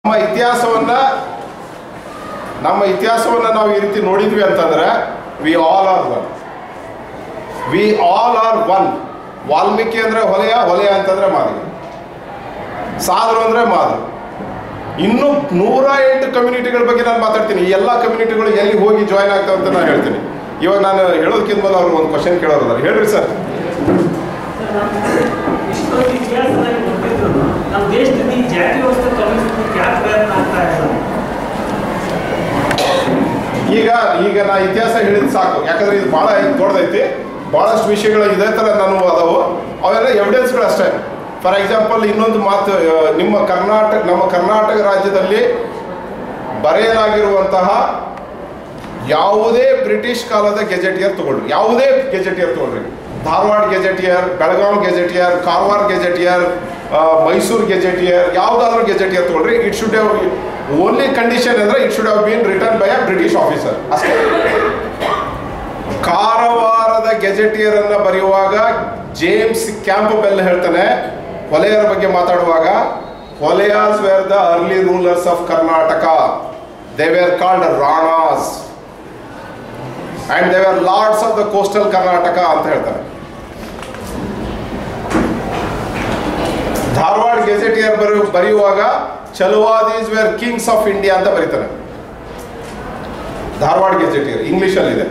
ನಮ್ಮ ಇತಿಹಾಸವನ್ನ ನಮ್ಮ ಇತಿಹಾಸವನ್ನ ನಾವು ಈ ರೀತಿ ನೋಡಿದ್ವಿ ಅಂತಂದ್ರೆ we all are one we all are one Valmiki ಅಂದ್ರೆ ಹೊಲೆಯ ಹೊಲೆಯ ಅಂತಂದ್ರೆ ಮಾದಿಗ ಸಾದರು ಅಂದ್ರೆ ಮಾದು ಇನ್ನು ನೂರ ಎಂಟು ಕಮ್ಯುನಿಟಿಗಳ ಬಗ್ಗೆ ನಾನು ಮಾತಾಡ್ತೀನಿ ಈ ಎಲ್ಲ ಕಮ್ಯುನಿಟಿಗಳು ಎಲ್ಲಿ ಹೋಗಿ ಜಾಯ್ನ್ ಆಗ್ತಾವೆ ಅಂತ ನಾನು ಹೇಳ್ತೀನಿ ಇವಾಗ ನಾನು ಹೇಳೋದಕ್ಕಿಂತ ಮೊದಲು ಅವ್ರಿಗೆ ಒಂದು ಕ್ವಶನ್ ಕೇಳೋರು ಹೇಳ್ರಿ ಸರ್ ಇಷ್ಟೊಂದು ಇತಿಹಾಸದಲ್ಲಿ ಗೊತ್ತಿದ್ರು ನಮ್ಮ ದೇಶದಲ್ಲಿ ಈ ಜಾತಿ ವ್ಯವಸ್ಥೆ ತೊಲಗಿಸೋದಕ್ಕೆ ಯಾಕೆ ಪ್ರಯತ್ನ ಆಗ್ತಾ ಇಲ್ಲ ಈಗ ಈಗ ನಾ ಇತಿಹಾಸ ಹೇಳಿದ್ ಸಾಕು ಯಾಕಂದ್ರೆ ಇದು ಭಾಳ ದೊಡ್ಡದೈತಿ ಭಾಳಷ್ಟು ವಿಷಯಗಳು ಇದೇ ಥರ ನಾನು ಅದಾವು ಅವೆಲ್ಲ ಎವಿಡೆನ್ಸ್ಗಳು ಅಷ್ಟೇ ಫಾರ್ ಎಕ್ಸಾಂಪಲ್ ಇನ್ನೊಂದು ಮಾತು ಆ, ನಿಮ್ಮ ಕರ್ನಾಟಕ ನಮ್ಮ ಕರ್ನಾಟಕ ರಾಜ್ಯದಲ್ಲಿ ಬರೆಯಲಾಗಿರುವಂತಹ ಯಾವುದೇ ಬ್ರಿಟಿಷ್ ಕಾಲದ ಗೆಜೆಟಿಯರ್ ತಗೊಳ್ರಿ ಯಾವುದೇ ಗೆಜೆಟಿಯರ್ ತಗೊಳ್ರಿ Dharwad gazetteer Belagavi gazetteer Karwar gazetteer Mysuru gazetteer ಯಾವುದಾದ್ರೂ ಗೆಜೆಟಿಯರ್ ತಗೊಳ್ರಿ it should have only condition ಅಂದ್ರೆ it should have been return by a British officer ಅಷ್ಟೇ ಕಾರವಾರದ ಗೆಜೆಟಿಯರ್ ಅನ್ನ ಬರೆಯುವಾಗ ಜೇಮ್ಸ್ ಕ್ಯಾಂಪ್ ಬೆಲ್ ಹೇಳ್ತಾನೆ ಹೊಲೆಯರ ಬಗ್ಗೆ ಮಾತಾಡುವಾಗ Holeyas were the early rulers of Karnataka they were called Ranas and they were lords of the coastal Karnataka ಅಂತ ಹೇಳ್ತಾರೆ ಧಾರವಾಡ ಗೆಜೆಟಿಯರ್ ಬರೆಯು ಬರೆಯುವಾಗ Chaluvadis were kings of India ಅಂತ ಬರೀತಾನೆ ಧಾರವಾಡ ಗೆಜೆಟಿಯರ್ ಇಂಗ್ಲಿಷಲ್ಲಿದೆ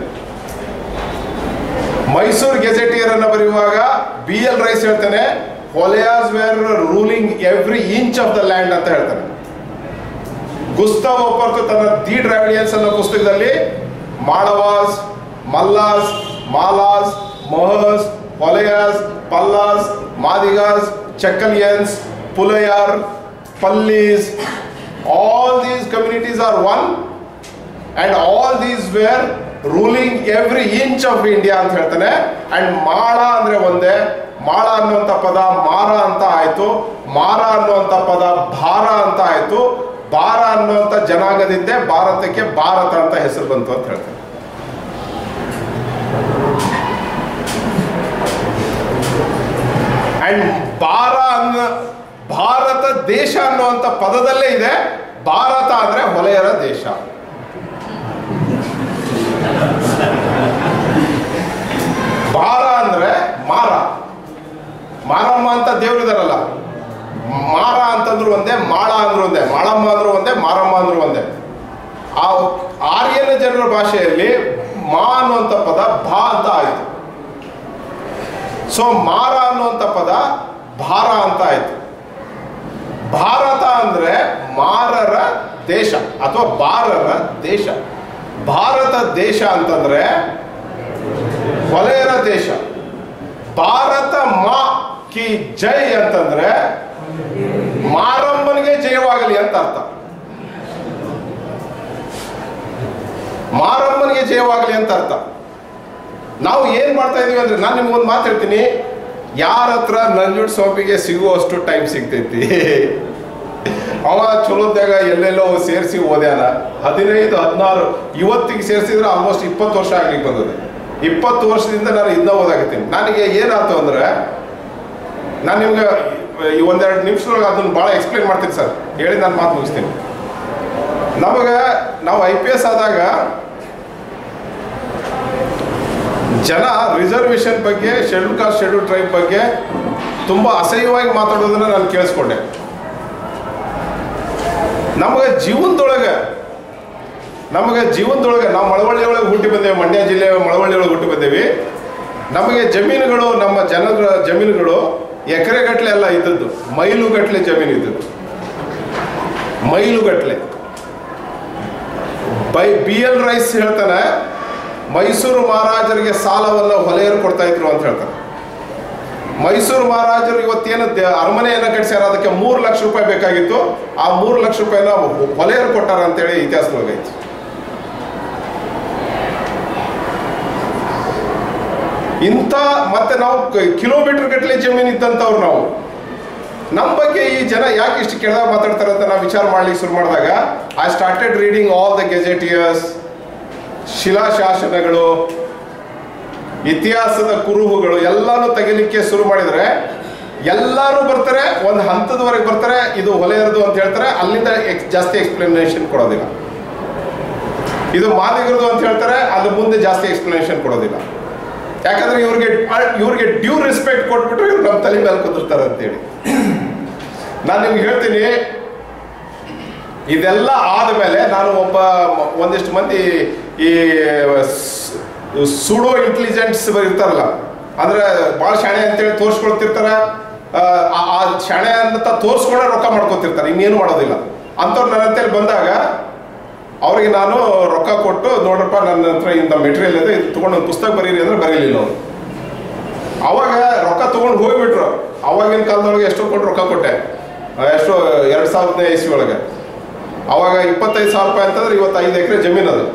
ಮೈಸೂರು ಗೆಜೆಟಿಯರ್ ಅನ್ನು ಬರೆಯುವಾಗ ಬಿ ಎಲ್ ರೈಸ್ ಹೇಳ್ತಾನೆ Holeyas were ruling every inch of the land ಅಂತ ಹೇಳ್ತಾನೆ ಗುಸ್ತಾವ್ ಒಪ್ಪರ್ತು ತನ್ನ ದಿ ಡ್ರಾವಿಡಿಯನ್ಸ್ ಅನ್ನೋ ಪುಸ್ತಕದಲ್ಲಿ Malavas Mallas Malas Mohas Holeyas ಪಲ್ಲಾಸ್ ಮಾದಿಗಾಸ್ Chakkiliyans Pulayar Pallis all these communities are one and all these were ruling every inch of India ಅಂತ ಹೇಳ್ತಾನೆ ಅಂಡ್ ಮಾಳ ಅಂದ್ರೆ ಒಂದೇ ಮಾಳ ಅನ್ನುವಂಥ ಪದ ಮಾರ ಅಂತ ಆಯ್ತು ಮಾರ ಅನ್ನುವಂಥ ಪದ ಭಾರ ಅಂತ ಆಯ್ತು ಭಾರ ಅನ್ನುವಂಥ ಜನಾಂಗದಿಂದೇ ಭಾರತಕ್ಕೆ ಭಾರತ ಅಂತ ಹೆಸರು ಬಂತು ಅಂತ ಹೇಳ್ತಾರೆ ಅಂಡ್ ಭಾರ ಅನ್ನ ಭಾರತ ದೇಶ ಅನ್ನುವಂಥ ಪದದಲ್ಲೇ ಇದೆ ಭಾರತ ಅಂದ್ರೆ ಹೊಲೆಯರ ದೇಶ ಭಾರ ಅಂದ್ರೆ ಮಾರ ಮಾರಮ್ಮ ಅಂತ ದೇವ್ರಿದಾರಲ್ಲ ಮಾರ ಅಂತಂದ್ರು ಒಂದೇ ಮಾಳ ಅಂದ್ರು ಒಂದೇ ಮಾಳಮ್ಮ ಅಂದ್ರು ಒಂದೇ ಮಾರಮ್ಮ ಅಂದ್ರು ಒಂದೇ ಆ ಆರ್ಯನ ಜನರ ಭಾಷೆಯಲ್ಲಿ ಮಾ ಅನ್ನುವಂಥ ಪದ ಭಾ ಅಂತ ಆಯ್ತು ಸೊ ಮಾರ ಅನ್ನುವಂಥ ಪದ ಭಾರ ಅಂತ ಆಯ್ತು ಭಾರತ ಅಂದ್ರೆ ಮಾರರ ದೇಶ ಅಥವಾ ಬಾರರ ದೇಶ ಭಾರತ ದೇಶ ಅಂತಂದ್ರೆ ಹೊಲೆಯರ ದೇಶ ಭಾರತ ಮಾ ಕಿ ಜೈ ಅಂತಂದ್ರೆ ಮಾರಮ್ಮನಿಗೆ ಜಯವಾಗಲಿ ಅಂತ ಅರ್ಥ ಮಾರಮ್ಮನಿಗೆ ಜಯವಾಗಲಿ ಅಂತ ಅರ್ಥ ನಾವು ಏನ್ ಮಾಡ್ತಾ ಇದೀವಿ ಅಂದ್ರೆ ನಾನು ನಿಮ್ಗೊಂದು ಮಾತು ಹೇಳ್ತೀನಿ ಯಾರ ಹತ್ರ ನಂಜುಂಡ್ ಸ್ವಾಮಿಗೆ ಸಿಗುವಷ್ಟು ಟೈಮ್ ಸಿಗ್ತೈತಿ ಅವ ಚಲೋದ್ಯಾಗ ಎಲ್ಲೆಲ್ಲೋ ಸೇರಿಸಿ ಓದ್ಯಾನ ಹದಿನೈದು ಹದಿನಾರು ಇವತ್ತಿಗೆ ಸೇರಿಸಿದ್ರೆ ಆಲ್ಮೋಸ್ಟ್ ಇಪ್ಪತ್ತು ವರ್ಷ ಆಗ್ಲಿಕ್ಕೆ ಬಂದದೆ ಇಪ್ಪತ್ತು ವರ್ಷದಿಂದ ನಾನು ಇದನ್ನ ಓದಾಕತ್ತೀನಿ ನನಗೆ ಏನಾಯ್ತು ಅಂದ್ರೆ ನಾನು ನಿಮ್ಗೆ ಈ ಒಂದೆರಡು ನಿಮಿಷದೊಳಗೆ ಅದನ್ನ ಭಾಳ ಎಕ್ಸ್ಪ್ಲೇನ್ ಮಾಡ್ತೀನಿ ಸರ್ ಹೇಳಿ ನಾನು ಮಾತು ಮುಗಿಸ್ತೀನಿ ನಮಗೆ ನಾವು ಐ ಪಿ ಎಸ್ ಆದಾಗ ಜನ ರಿಸರ್ವೇಶನ್ ಬಗ್ಗೆ ಶೆಡ್ಯೂಲ್ ಕಾಸ್ಟ್ ಶೆಡ್ಯೂಲ್ ಟ್ರೈಬ್ ಬಗ್ಗೆ ತುಂಬ ಅಸಹ್ಯವಾಗಿ ಮಾತಾಡೋದನ್ನ ನಾನು ಕೇಳಿಸ್ಕೊಂಡೆ ನಮಗೆ ಜೀವನದೊಳಗೆ ನಮಗೆ ಜೀವನದೊಳಗೆ ನಾವು ಮಳವಳ್ಳಿ ಒಳಗೆ ಹುಟ್ಟಿ ಬಂದೇವೆ ಮಂಡ್ಯ ಜಿಲ್ಲೆ ಮಳವಳ್ಳಿ ಒಳಗೆ ಹುಟ್ಟಿ ಬಂದೇವಿ ನಮಗೆ ಜಮೀನುಗಳು ನಮ್ಮ ಜನರ ಜಮೀನುಗಳು ಎಕರೆಗಟ್ಟಲೆ ಎಲ್ಲ ಇದ್ದದ್ದು ಮೈಲುಗಟ್ಟಲೆ ಜಮೀನು ಇದ್ದದ್ದು ಮೈಲುಗಟ್ಟಲೆ ಬೈ ಬಿ ಎಲ್ ರೈಸ್ ಹೇಳ್ತಾನೆ ಮೈಸೂರು ಮಹಾರಾಜರಿಗೆ ಸಾಲವನ್ನು ಹೊಲೆಯರು ಕೊಡ್ತಾ ಇದ್ರು ಅಂತ ಹೇಳ್ತಾರೆ ಮೈಸೂರು ಮಹಾರಾಜರು ಇವತ್ತೇನು ದ- ಅರಮನೆಯನ್ನು ಕಟ್ಟಿಸ್ಯಾರ ಅದಕ್ಕೆ ಮೂರು ಲಕ್ಷ ರೂಪಾಯಿ ಬೇಕಾಗಿತ್ತು ಆ ಮೂರು ಲಕ್ಷ ರೂಪಾಯಿನ ಹೊಲೆಯರು ಕೊಟ್ಟಾರ ಅಂತೇಳಿ ಇತಿಹಾಸದೊಳಗೈತಿ ಇಂಥ ಮತ್ತೆ ನಾವು ಕಿಲೋಮೀಟರ್ ಗಟ್ಟಲೆ ಜಮೀನು ಇದ್ದಂಥವ್ರು ನಾವು ನಮ್ಮ ಬಗ್ಗೆ ಈ ಜನ ಯಾಕೆ ಇಷ್ಟು ಕೆಳದಾಗ ಮಾತಾಡ್ತಾರೆ ಅಂತ ನಾವು ವಿಚಾರ ಮಾಡ್ಲಿಕ್ಕೆ ಶುರು ಮಾಡಿದಾಗ I started reading all the gazetteers ಶಿಲಾಶಾಸನಗಳು ಇತಿಹಾಸದ ಕುರುಹುಗಳು ಎಲ್ಲಾನು ತೆಗಿಲಿಕ್ಕೆ ಶುರು ಮಾಡಿದರೆ ಎಲ್ಲರೂ ಬರ್ತಾರೆ ಒಂದು ಹಂತದವರೆಗೆ ಬರ್ತಾರೆ ಇದು ಹೊಲೆಯರದು ಅಂತ ಹೇಳ್ತಾರೆ ಅಲ್ಲಿಂದ ಎಕ್- ಜಾಸ್ತಿ ಎಕ್ಸ್ಪ್ಲನೇಷನ್ ಕೊಡೋದಿಲ್ಲ ಇದು ಮಾದಿಗರದು ಅಂತ ಹೇಳ್ತಾರೆ ಅದ್ರ ಮುಂದೆ ಜಾಸ್ತಿ ಎಕ್ಸ್ಪ್ಲನೇಷನ್ ಕೊಡೋದಿಲ್ಲ ಯಾಕಂದ್ರೆ ಇವ್ರಿಗೆ ಇವ್ರಿಗೆ ಡ್ಯೂ ರೆಸ್ಪೆಕ್ಟ್ ಕೊಟ್ಬಿಟ್ರೆ ಇವ್ರು ನಮ್ಮ ತಲೆ ಮೇಲೆ ಕುದುರ್ತಾರೆ ಅಂತೇಳಿ ನಾನು ನಿಮ್ಗೆ ಹೇಳ್ತೀನಿ ಇದೆಲ್ಲ ಆದಮೇಲೆ ನಾನು ಒಬ್ಬ ಮ- ಒಂದಿಷ್ಟು ಮಂದಿ ಈ ಸ್- ಸುಡೋ ಇಂಟೆಲಿಜೆಂಟ್ಸ್ ಇರ್ತಾರಲ್ಲ ಅಂದ್ರೆ ಭಾಳ ಶಾಣೆ ಅಂತೇಳಿ ತೋರಿಸ್ಕೊಳ್ತಿರ್ತಾರ ಆ, ಆ- ಆ ಶಾಣೆ ಅಂತ ತೋರಿಸ್ಕೊಂಡೆ ರೊಕ್ಕ ಮಾಡ್ಕೊತಿರ್ತಾರೆ ಇನ್ನೇನು ಮಾಡೋದಿಲ್ಲ ಅಂಥವ್ರು ನನ್ನ ಹತ್ರ ಬಂದಾಗ ಅವ್ರಿಗೆ ನಾನು ರೊಕ್ಕ ಕೊಟ್ಟು ನೋಡ್ರಪ್ಪ ನನ್ನ ಹತ್ರ ಇಂಥ ಮೆಟೀರಿಯಲ್ ಇದೆ ಇದು ತೊಗೊಂಡು ಒಂದು ಪುಸ್ತಕ ಬರೀರಿ ಅಂದ್ರೆ ಬರೀಲಿಲ್ಲ ಅವರು ಅವಾಗ ರೊಕ್ಕ ತೊಗೊಂಡು ಹೋಗ್ಬಿಟ್ರು ಅವಾಗಿನ ಕಾಲದೊಳಗೆ ಎಷ್ಟೋ ಕೊಟ್ಟು ರೊಕ್ಕ ಕೊಟ್ಟೆ ಆ, ಎಷ್ಟೋ ಎರಡು ಸಾವಿರದ ಇಸ್ವಿ ಒಳಗೆ ಅವಾಗ ಇಪ್ಪತ್ತೈದು ಸಾವಿರ ರೂಪಾಯಿ ಅಂತಂದ್ರೆ ಇವತ್ತು ಐದು ಎಕರೆ ಜಮೀನು ಅದು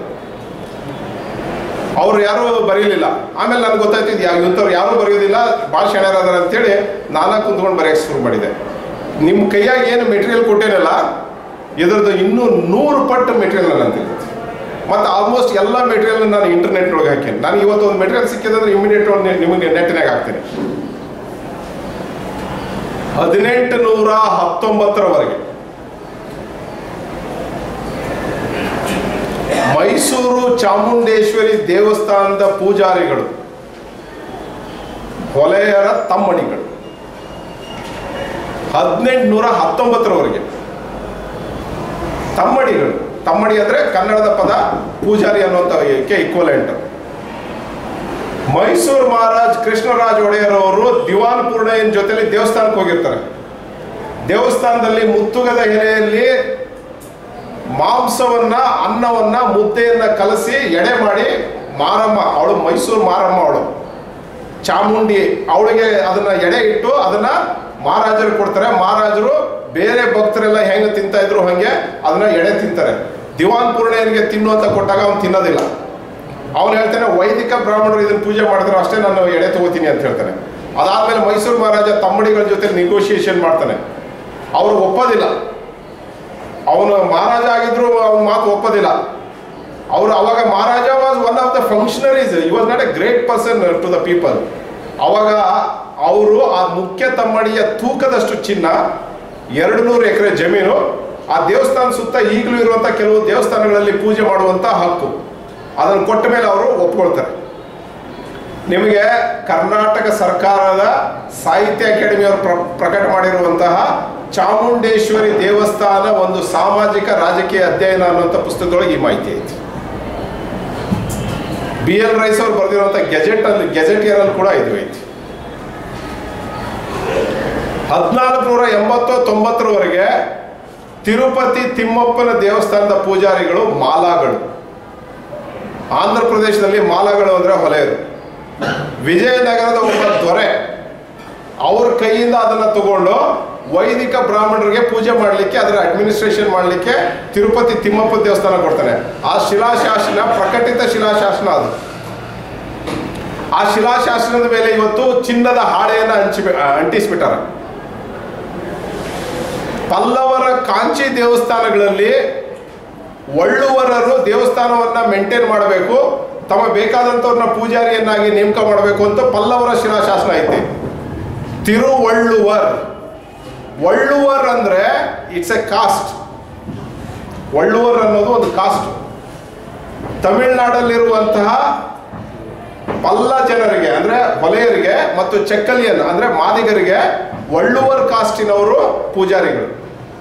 ಅವ್ರು ಯಾರು ಬರೀಲಿಲ್ಲ ಆಮೇಲೆ ನನಗೆ ಗೊತ್ತಾಯ್ತು ಇದು ಯಾವ ಇಂಥವ್ರು ಯಾರು ಬರೆಯೋದಿಲ್ಲ ಭಾಳ ಶಾಣ್ಯರಾದಾರ ಅಂತೇಳಿ ನಾನಾ ಕುಂತ್ಕೊಂಡು ಬರೆಯಕ್ಕೆ ಶುರು ಮಾಡಿದೆ ನಿಮ್ಮ ಕೈಯಾಗ ಏನು ಮೆಟೀರಿಯಲ್ ಕೊಟ್ಟೇನಲ್ಲ ಇದ್ರದ್ದು ಇನ್ನೂ ನೂರು ಪಟ್ಟು ಮೆಟೀರಿಯಲ್ ನನ್ನ ಅಂತಿರ್ತದೆ ಮತ್ತು ಆಲ್ಮೋಸ್ಟ್ ಎಲ್ಲ ಮೆಟೀರಿಯಲ್ ನಾನು ಇಂಟರ್ನೆಟ್ ಒಳಗೆ ಹಾಕೇನೆ ನಾನು ಇವತ್ತು ಒಂದು ಮೆಟೀರಿಯಲ್ ಸಿಕ್ಕಿದ್ರೆ ಇಮಿಡಿಯೇಟ್ ಒಂದು ನಿಮಗೆ ನೆಟ್ನಾಗ ಹಾಕ್ತೇನೆ ಹದಿನೆಂಟು ನೂರ ಹತ್ತೊಂಬತ್ತರವರೆಗೆ ಮೈಸೂರು ಚಾಮುಂಡೇಶ್ವರಿ ದೇವಸ್ಥಾನದ ಪೂಜಾರಿಗಳು ಹೊಲೆಯರ ತಮ್ಮಣಿಗಳು ಹದಿನೆಂಟುನೂರ ಹತ್ತೊಂಬತ್ತರವರೆಗೆ ತಮ್ಮಡಿಗಳು ತಮ್ಮಡಿ ಅಂದ್ರೆ ಕನ್ನಡದ ಪದ ಪೂಜಾರಿ ಅನ್ನುವಂಥ ಇಕ್ವಲೆಂಟ್ ಮೈಸೂರು ಮಹಾರಾಜ್ ಕೃಷ್ಣರಾಜ ಒಡೆಯರ್ ಅವರು ದಿವಾನ್ ಪೂರ್ಣಯ್ಯನ ಜೊತೆಲಿ ದೇವಸ್ಥಾನಕ್ಕೆ ಹೋಗಿರ್ತಾರೆ ದೇವಸ್ಥಾನದಲ್ಲಿ ಮುತ್ತುಗದ ಎಲೆಯಲ್ಲಿ ಮಾಂಸವನ್ನ ಅನ್ನವನ್ನ ಮುದ್ದೆಯನ್ನ ಕಲಸಿ ಎಡೆ ಮಾಡಿ ಮಾರಮ್ಮ ಅವಳು ಮೈಸೂರು ಮಾರಮ್ಮ ಅವಳು ಚಾಮುಂಡಿ ಅವಳಿಗೆ ಅದನ್ನ ಎಡೆ ಇಟ್ಟು ಅದನ್ನ ಮಹಾರಾಜರು ಕೊಡ್ತಾರೆ ಮಹಾರಾಜರು ಬೇರೆ ಭಕ್ತರೆಲ್ಲ ಹೆಂಗೆ ತಿಂತಾ ಇದ್ರು ಹಂಗೆ ಅದನ್ನ ಎಡೆ ತಿಂತಾರೆ ದಿವಾನ್ ಪೂರ್ಣಯ್ಯನಿಗೆ ತಿನ್ನು ಅಂತ ಕೊಟ್ಟಾಗ ಅವ್ನು ತಿನ್ನೋದಿಲ್ಲ ಅವನು ಹೇಳ್ತಾನೆ ವೈದಿಕ ಬ್ರಾಹ್ಮಣರು ಇದನ್ನ ಪೂಜೆ ಮಾಡಿದ್ರೆ ಅಷ್ಟೇ ನಾನು ಎಡೆ ತಗೋತೀನಿ ಅಂತ ಹೇಳ್ತಾನೆ ಅದಾದ್ಮೇಲೆ ಮೈಸೂರು ಮಹಾರಾಜ ತಮ್ಮಡಿಗಳ ಜೊತೆ ನಿಗೋಷಿಯೇಷನ್ ಮಾಡ್ತಾನೆ ಅವರು ಒಪ್ಪೋದಿಲ್ಲ ಅವನು ಮಹಾರಾಜ ಆಗಿದ್ರು ಅವನ ಮಾತು ಒಪ್ಪೋದಿಲ್ಲ ಅವರು ಅವಾಗ Maharaja was one of the functionaries ಈ was not a great person to the people ಅವಾಗ ಅವರು ಆ ಮುಖ್ಯ ತಮ್ಮಡಿಯ ತೂಕದಷ್ಟು ಚಿನ್ನ ಎರಡು ನೂರು ಎಕರೆ ಜಮೀನು ಆ ದೇವಸ್ಥಾನ ಸುತ್ತ ಈಗಲೂ ಇರುವಂತ ಕೆಲವು ದೇವಸ್ಥಾನಗಳಲ್ಲಿ ಪೂಜೆ ಮಾಡುವಂತ ಹಕ್ಕು ಅದನ್ನು ಕೊಟ್ಟ ಮೇಲೆ ಅವರು ಒಪ್ಕೊಳ್ತಾರೆ ನಿಮಗೆ ಕರ್ನಾಟಕ ಸರ್ಕಾರದ ಸಾಹಿತ್ಯ ಅಕಾಡೆಮಿಯವರು ಪ್ರ ಪ್ರಕಟ ಮಾಡಿರುವಂತಹ ಚಾಮುಂಡೇಶ್ವರಿ ದೇವಸ್ಥಾನ ಒಂದು ಸಾಮಾಜಿಕ ರಾಜಕೀಯ ಅಧ್ಯಯನ ಅನ್ನುವಂಥ ಪುಸ್ತಕದೊಳಗೆ ಈ ಮಾಹಿತಿ ಐತಿ ಬಿ ಎಲ್ ರೈಸ್ ಅವರು ಬರೆದಿರುವಂಥ ಗೆಜೆಟ್ ಅಲ್ಲಿ ಗೆಜೆಟಿಯರ್ ಅಲ್ಲಿ ಕೂಡ ಇದು ಐತಿ ಹದಿನಾಲ್ಕು ನೂರ ಎಂಬತ್ತು ತೊಂಬತ್ತರವರೆಗೆ ತಿರುಪತಿ ತಿಮ್ಮಪ್ಪನ ದೇವಸ್ಥಾನದ ಪೂಜಾರಿಗಳು ಮಾಲಾಗಳು ಆಂಧ್ರ ಪ್ರದೇಶದಲ್ಲಿ ಮಾಲಾಗಳು ಅಂದ್ರೆ ಹೊಲೆಯರು ವಿಜಯನಗರದ ಒಬ್ಬ ದೊರೆ ಅವ್ರ ಕೈಯಿಂದ ಅದನ್ನ ತಗೊಂಡು ವೈದಿಕ ಬ್ರಾಹ್ಮಣರಿಗೆ ಪೂಜೆ ಮಾಡಲಿಕ್ಕೆ ಅದರ ಅಡ್ಮಿನಿಸ್ಟ್ರೇಷನ್ ಮಾಡಲಿಕ್ಕೆ ತಿರುಪತಿ ತಿಮ್ಮಪ್ಪ ದೇವಸ್ಥಾನ ಕೊಡ್ತಾನೆ ಆ ಶಿಲಾಶಾಸನ ಪ್ರಕಟಿತ ಶಿಲಾಶಾಸನ ಅದು ಆ ಶಿಲಾಶಾಸನದ ಮೇಲೆ ಇವತ್ತು ಚಿನ್ನದ ಹಾಳೆಯನ್ನು ಹಂಚಿ ಅಂಟಿಸ್ಬಿಟ್ಟಾರ ಪಲ್ಲವರ ಕಾಂಚಿ ದೇವಸ್ಥಾನಗಳಲ್ಲಿ ಒಳ್ಳುವರರು ದೇವಸ್ಥಾನವನ್ನ ಮೇಂಟೈನ್ ಮಾಡಬೇಕು ತಮ್ಮ ಬೇಕಾದಂಥವ್ರನ್ನ ಪೂಜಾರಿಯನ್ನಾಗಿ ನೇಮಕ ಮಾಡಬೇಕು ಅಂತ ಪಲ್ಲವರ ಶಿಲಾಶಾಸನ ಐತಿ ತಿರುವಳ್ಳುವರ್ ಒಳ್ಳುವರ್ ಅಂದ್ರೆ ಇಟ್ಸ್ ಎ ಕಾಸ್ಟ್ ಒಳ್ಳುವರ್ ಅನ್ನೋದು ಒಂದು ಕಾಸ್ಟ್ ತಮಿಳುನಾಡಲ್ಲಿರುವಂತಹ ಪಲ್ಲ ಜನರಿಗೆ ಅಂದ್ರೆ ಹೊಲೆಯರಿಗೆ ಮತ್ತು ಚೆಕ್ಕಲಿಯನ್ ಅಂದ್ರೆ ಮಾದಿಗರಿಗೆ ಒಳ್ಳುವರ್ ಕಾಸ್ಟಿನವರು ಪೂಜಾರಿಗಳು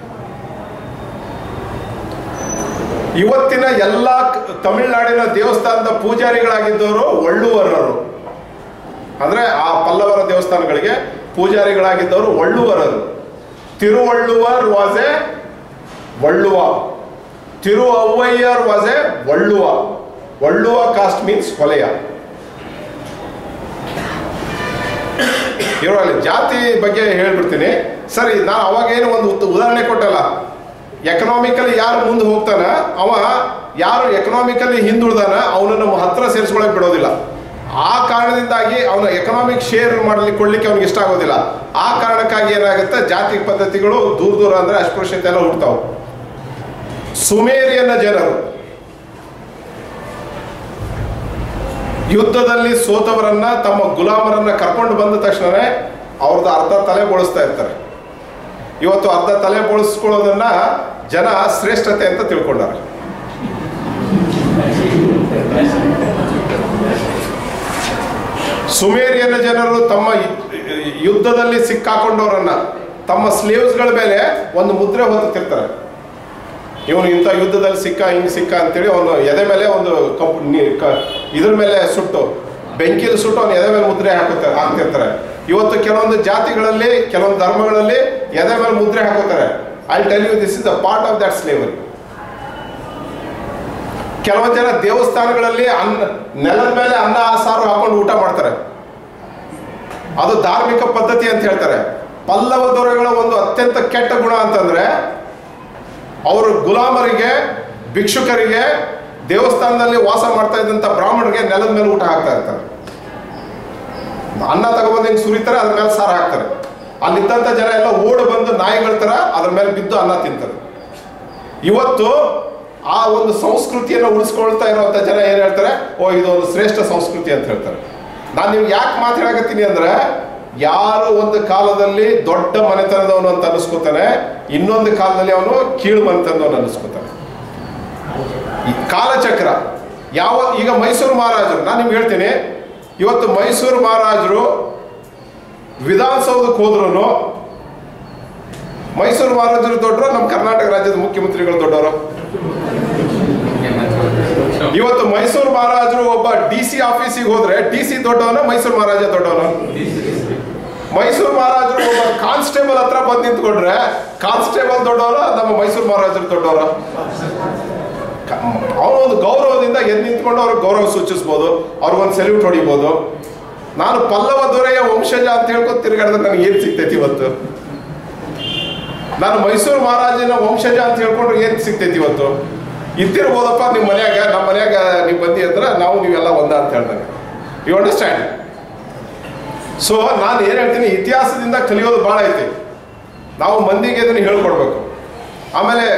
ಇವತ್ತಿನ ಎಲ್ಲ ಕ- ತಮಿಳುನಾಡಿನ ದೇವಸ್ಥಾನದ ಪೂಜಾರಿಗಳಾಗಿದ್ದವರು ಒಳ್ಳುವರರು ಅಂದ್ರೆ ಆ ಪಲ್ಲವರ ದೇವಸ್ಥಾನಗಳಿಗೆ ಪೂಜಾರಿಗಳಾಗಿದ್ದವರು ಒಳ್ಳುವರರು ತಿರುವಳ್ಳುವರ್ ವಾಸ್ ಎ ಒಳ್ಳುವ ತಿರು Avvaiyar was a Valluva Valluva caste means Holeya ಇರೋಲ್ಲಿ ಜಾತಿ ಬಗ್ಗೆ ಹೇಳ್ಬಿಡ್ತೀನಿ ಸರಿ ನಾನು ಅವಾಗ ಏನು ಒಂದು ಉತ್- ಉದಾಹರಣೆ ಕೊಟ್ಟಲ್ಲ ಎಕನಾಮಿಕಲಿ ಯಾರು ಮುಂದೆ ಹೋಗ್ತಾನ ಅವ ಯಾರು ಎಕನಾಮಿಕಲಿ ಹಿಂದುಳಿದಾನ ಅವನನ್ನು ಹತ್ರ ಸೇರಿಸ್ಕೊಳಕ್ ಬಿಡೋದಿಲ್ಲ ಆ ಕಾರಣದಿಂದಾಗಿ ಅವನ ಎಕನಾಮಿಕ್ ಶೇರ್ ಮಾಡ್ಲಿಕ್ಕೆ ಕೊಡ್ಲಿಕ್ಕೆ ಅವ್ನಿಗೆ ಇಷ್ಟ ಆಗೋದಿಲ್ಲ ಆ ಕಾರಣಕ್ಕಾಗಿ ಏನಾಗುತ್ತೆ ಜಾತಿ ಪದ್ಧತಿಗಳು ದೂರ ದೂರ ಅಂದ್ರೆ ಅಸ್ಪೃಶ್ಯತೆ ಎಲ್ಲ ಹುಡ್ತಾವೆ ಸುಮೇರಿಯನ್ನ ಜನರು ಯುದ್ಧದಲ್ಲಿ ಸೋತವರನ್ನ ತಮ್ಮ ಗುಲಾಮರನ್ನ ಕರ್ಕೊಂಡು ಬಂದ ತಕ್ಷಣವೇ ಅವ್ರದ್ದು ಅರ್ಧ ತಲೆ ಬೋಳಿಸ್ತಾ ಇರ್ತಾರೆ ಇವತ್ತು ಅರ್ಧ ತಲೆ ಬೋಳಿಸ್ಕೊಳ್ಳೋದನ್ನ ಜನ ಶ್ರೇಷ್ಠತೆ ಅಂತ ತಿಳ್ಕೊಂಡಾರೆ ಸುಮೇರಿಯನ ಜನರು ತಮ್ಮ ಯು- ಯುದ್ಧದಲ್ಲಿ ಸಿಕ್ಕಾಕೊಂಡವರನ್ನ ತಮ್ಮ ಸ್ಲೇವ್ಸ್ಗಳ ಮೇಲೆ ಒಂದು ಮುದ್ರೆ ಹೊತ್ತುತ್ತಿರ್ತಾರೆ ಇವನು ಇಂಥ ಯುದ್ಧದಲ್ಲಿ ಸಿಕ್ಕ ಹಿಂಗೆ ಸಿಕ್ಕ ಅಂತೇಳಿ ಅವನು ಎದೆ ಮೇಲೆ ಒಂದು ಕಪ್ಪು ನೀ- ಕ- ಇದ್ರ ಮೇಲೆ ಸುಟ್ಟು ಬೆಂಕಿಯಲ್ಲಿ ಸುಟ್ಟು ಅವನು ಎದೆ ಮೇಲೆ ಮುದ್ರೆ ಹಾಕುತ್ತಾರೆ ಹಾಕ್ತಿರ್ತಾರೆ ಇವತ್ತು ಕೆಲವೊಂದು ಜಾತಿಗಳಲ್ಲಿ ಕೆಲವೊಂದು ಧರ್ಮಗಳಲ್ಲಿ ಎದೆ ಮೇಲೆ ಮುದ್ರೆ ಹಾಕುತ್ತಾರೆ I tell you this is a part of that slavery ಕೆಲವೊಂದು ಜನ ದೇವಸ್ಥಾನಗಳಲ್ಲಿ ಅನ್ನ ನೆಲದ ಮೇಲೆ ಅನ್ನ ಸಾರು ಹಾಕೊಂಡು ಊಟ ಮಾಡ್ತಾರೆ ಅದು ಧಾರ್ಮಿಕ ಪದ್ಧತಿ ಅಂತ ಹೇಳ್ತಾರೆ ಪಲ್ಲವ ದೊರೆಗಳ ಒಂದು ಅತ್ಯಂತ ಕೆಟ್ಟ ಗುಣ ಅಂತಂದ್ರೆ ಅವರು ಗುಲಾಮರಿಗೆ ಭಿಕ್ಷುಕರಿಗೆ ದೇವಸ್ಥಾನದಲ್ಲಿ ವಾಸ ಮಾಡ್ತಾ ಇದ್ದಂಥ ಬ್ರಾಹ್ಮಣರಿಗೆ ನೆಲದ ಮೇಲೆ ಊಟ ಹಾಕ್ತಾ ಇರ್ತಾರೆ ಅನ್ನ ತಗೊಬಂದು ಹಿಂಗೆ ಸುರಿತಾರೆ ಅದ್ರ ಮೇಲೆ ಸಾರು ಹಾಕ್ತಾರೆ ಅಲ್ಲಿದ್ದಂಥ ಜನ ಎಲ್ಲ ಓಡ್ ಬಂದು ನಾಯಿಗಳ ಥರ ಅದ್ರ ಮೇಲೆ ಬಿದ್ದು ಅನ್ನ ತಿಂತಾರೆ ಇವತ್ತು ಆ ಒಂದು ಸಂಸ್ಕೃತಿಯನ್ನು ಉಳಿಸ್ಕೊಳ್ತಾ ಇರುವಂತ ಜನ ಏನ್ ಹೇಳ್ತಾರೆ ಓ ಇದು ಒಂದು ಶ್ರೇಷ್ಠ ಸಂಸ್ಕೃತಿ ಅಂತ ಹೇಳ್ತಾರೆ ನಾನು ನಿಮ್ಗೆ ಯಾಕೆ ಮಾತಾಡಕತ್ತೀನಿ ಅಂದ್ರೆ ಯಾರು ಒಂದು ಕಾಲದಲ್ಲಿ ದೊಡ್ಡ ಮನೆತನದವನು ಅಂತ ಅನಿಸ್ಕೊತಾನೆ ಇನ್ನೊಂದು ಕಾಲದಲ್ಲಿ ಅವನು ಕೀಳು ಮನೆತನದವನು ಅನಿಸ್ಕೊತಾನೆ ಈ ಕಾಲಚಕ್ರ ಯಾವ ಈಗ ಮೈಸೂರು ಮಹಾರಾಜರು ನಾನು ನಿಮ್ಗೆ ಹೇಳ್ತೀನಿ ಇವತ್ತು ಮೈಸೂರು ಮಹಾರಾಜರು ವಿಧಾನಸೌಧಕ್ಕೆ ಹೋದ್ರು ಮೈಸೂರು ಮಹಾರಾಜರು ದೊಡ್ಡರು ನಮ್ಮ ಕರ್ನಾಟಕ ರಾಜ್ಯದ ಮುಖ್ಯಮಂತ್ರಿಗಳು ದೊಡ್ಡವರು ಇವತ್ತು ಮೈಸೂರು ಮಹಾರಾಜರು ಒಬ್ಬ ಡಿ ಸಿ ಆಫೀಸಿಗೆ ಹೋದ್ರೆ ಡಿ ಸಿ ದೊಡ್ಡವನ ಮೈಸೂರು ಮಹಾರಾಜ ದೊಡ್ಡವನ ಮೈಸೂರು ಮಹಾರಾಜರು ಒಬ್ಬ ಕಾನ್ಸ್ಟೇಬಲ್ ಹತ್ರ ಬಂದು ನಿಂತ್ಕೊಂಡ್ರೆ ಕಾನ್ಸ್ಟೇಬಲ್ ದೊಡ್ಡವರ ನಮ್ಮ ಮೈಸೂರು ಮಹಾರಾಜರು ದೊಡ್ಡವರ ಅವನು ಒಂದು ಗೌರವದಿಂದ ಎದ್ದು ನಿಂತ್ಕೊಂಡು ಅವ್ರಿಗೆ ಗೌರವ ಸೂಚಿಸ್ಬೋದು ಅವ್ರಿಗೊಂದು ಸೆಲ್ಯೂಟ್ ಹೊಡಿಬೋದು ನಾನು ಪಲ್ಲವ ದೊರೆಯ ವಂಶಜ ಅಂತ ಹೇಳ್ಕೊಂಡು ತಿರುಗಾಡಿದ್ರೆ ನನಗೆ ಏನು ಸಿಗ್ತೈತಿ ಇವತ್ತು ನಾನು ಮೈಸೂರು ಮಹಾರಾಜನ ವಂಶಜ ಅಂತ ಹೇಳ್ಕೊಂಡ್ರೆ ಏನು ಸಿಗ್ತೈತಿ ಇವತ್ತು ಇದ್ದಿರ್ಬೋದಪ್ಪ ನಿಮ್ಮ ಮನ್ಯಾಗ ನಮ್ಮ ಮನ್ಯಾಗ ನೀವು ಬಂದಿ ಅಂದ್ರೆ ನಾವು ನೀವೆಲ್ಲ ಒಂದ ಅಂತ ಹೇಳ್ದಂಗೆ ಯು ಅಂಡರ್ಸ್ಟ್ಯಾಂಡ್ ಸೊ ನಾನು ಏನು ಹೇಳ್ತೀನಿ ಇತಿಹಾಸದಿಂದ ಕಲಿಯೋದು ಭಾಳ ಐತಿ ನಾವು ಮಂದಿಗೆ ಇದನ್ನು ಹೇಳ್ಕೊಡ್ಬೇಕು ಆಮೇಲೆ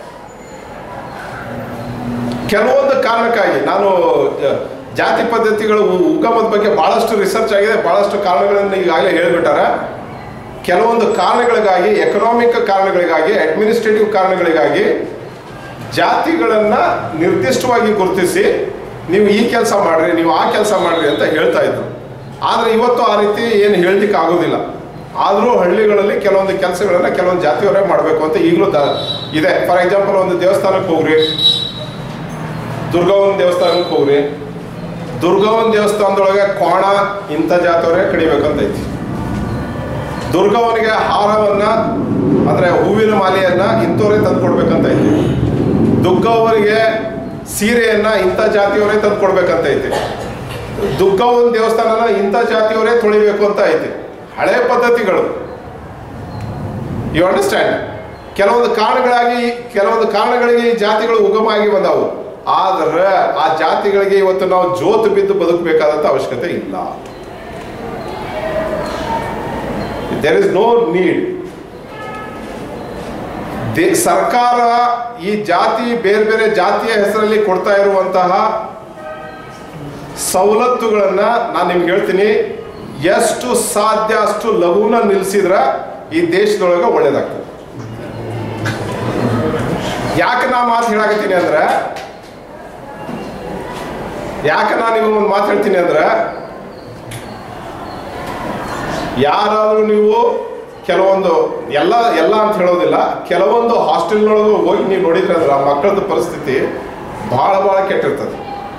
ಕೆಲವೊಂದು ಕಾರಣಕ್ಕಾಗಿ ನಾನು ಜ- ಜಾತಿ ಪದ್ಧತಿಗಳು ಉ- ಉಗಮದ ಬಗ್ಗೆ ಬಹಳಷ್ಟು ರಿಸರ್ಚ್ ಆಗಿದೆ ಬಹಳಷ್ಟು ಕಾರಣಗಳನ್ನು ಈಗಾಗಲೇ ಹೇಳಿಬಿಟ್ಟಾರ ಕೆಲವೊಂದು ಕಾರಣಗಳಿಗಾಗಿ ಎಕನಾಮಿಕ್ ಕಾರಣಗಳಿಗಾಗಿ ಅಡ್ಮಿನಿಸ್ಟ್ರೇಟಿವ್ ಕಾರಣಗಳಿಗಾಗಿ ಜಾತಿಗಳನ್ನ ನಿರ್ದಿಷ್ಟವಾಗಿ ಗುರುತಿಸಿ ನೀವು ಈ ಕೆಲಸ ಮಾಡ್ರಿ ನೀವು ಆ ಕೆಲಸ ಮಾಡ್ರಿ ಅಂತ ಹೇಳ್ತಾ ಇದ್ರು ಆದ್ರೆ ಇವತ್ತು ಆ ರೀತಿ ಏನು ಹೇಳಲಿಕ್ಕೆ ಆಗೋದಿಲ್ಲ ಆದರೂ ಹಳ್ಳಿಗಳಲ್ಲಿ ಕೆಲವೊಂದು ಕೆಲಸಗಳನ್ನ ಕೆಲವೊಂದು ಜಾತಿಯವರೇ ಮಾಡಬೇಕು ಅಂತ ಈಗಲೂ ದ ಇದೆ ಫಾರ್ ಎಕ್ಸಾಂಪಲ್ ಒಂದು ದೇವಸ್ಥಾನಕ್ಕೆ ಹೋಗ್ರಿ ದುರ್ಗವನ್ ದೇವಸ್ಥಾನಕ್ಕೆ ಹೋಗ್ರಿ ದುರ್ಗವನ್ ದೇವಸ್ಥಾನದೊಳಗೆ ಕೋಣ ಇಂಥ ಜಾತಿಯವರೇ ಕಡಿಬೇಕಂತ ಐತಿ ದುರ್ಗವನಿಗೆ ಹಾರವನ್ನ ಅಂದ್ರೆ ಹೂವಿನ ಮಾಲೆಯನ್ನ ಇಂಥವರೇ ತಂದು ಕೊಡ್ಬೇಕಂತ ಐತಿ ದುರ್ಗವನಿಗೆ ಸೀರೆಯನ್ನ ಇಂಥ ಜಾತಿಯವರೇ ತಂದು ಕೊಡ್ಬೇಕಂತ ಐತಿ ದುರ್ಗವನ್ ದೇವಸ್ಥಾನನ ಇಂಥ ಜಾತಿಯವರೇ ತೊಳಿಬೇಕು ಅಂತ ಐತಿ ಹಳೆ ಪದ್ಧತಿಗಳು ಯು ಅಂಡರ್ಸ್ಟ್ಯಾಂಡ್ ಕೆಲವೊಂದು ಕಾರಣಗಳಾಗಿ ಕೆಲವೊಂದು ಕಾರಣಗಳಿಗೆ ಈ ಜಾತಿಗಳು ಉಗಮ ಆಗಿ ಬಂದವು ಆದ್ರೆ ಆ ಜಾತಿಗಳಿಗೆ ಇವತ್ತು ನಾವು ಜೋತು ಬಿದ್ದು ಬದುಕಬೇಕಾದಂತ ಅವಶ್ಯಕತೆ ಇಲ್ಲ ದೇರ್ ಇಸ್ ನೋ ನೀಡ್ ಸರ್ಕಾರ ಈ ಜಾತಿ ಬೇರೆ ಬೇರೆ ಜಾತಿಯ ಹೆಸರಲ್ಲಿ ಕೊಡ್ತಾ ಇರುವಂತಹ ಸವಲತ್ತುಗಳನ್ನ ನಾನು ನಿಮ್ಗೆ ಹೇಳ್ತೀನಿ ಎಷ್ಟು ಸಾಧ್ಯ ಅಷ್ಟು ಲಘುನ ನಿಲ್ಸಿದ್ರ ಈ ದೇಶದೊಳಗೆ ಒಳ್ಳೇದಾಗ್ತದೆ ಯಾಕೆ ನಾ ಮಾತು ಹೇಳಾಕತ್ತೀನಿ ಅಂದ್ರೆ ಯಾಕೆ ನಾನು ನಿಮಗೆ ಒಂದು ಮಾತು ಹೇಳ್ತೀನಿ ಅಂದ್ರೆ ಯಾರಾದರೂ ನೀವು ಕೆಲವೊಂದು ಎಲ್ಲ ಎಲ್ಲ ಅಂತ ಹೇಳೋದಿಲ್ಲ ಕೆಲವೊಂದು ಹಾಸ್ಟೆಲ್ನೊಳಗೆ ಹೋಗಿ ನೀವು ನೋಡಿದ್ರೆ ಅಂದ್ರೆ ಆ ಮಕ್ಕಳದ ಪರಿಸ್ಥಿತಿ ಬಹಳ ಬಹಳ ಕೆಟ್ಟಿರ್ತದೆ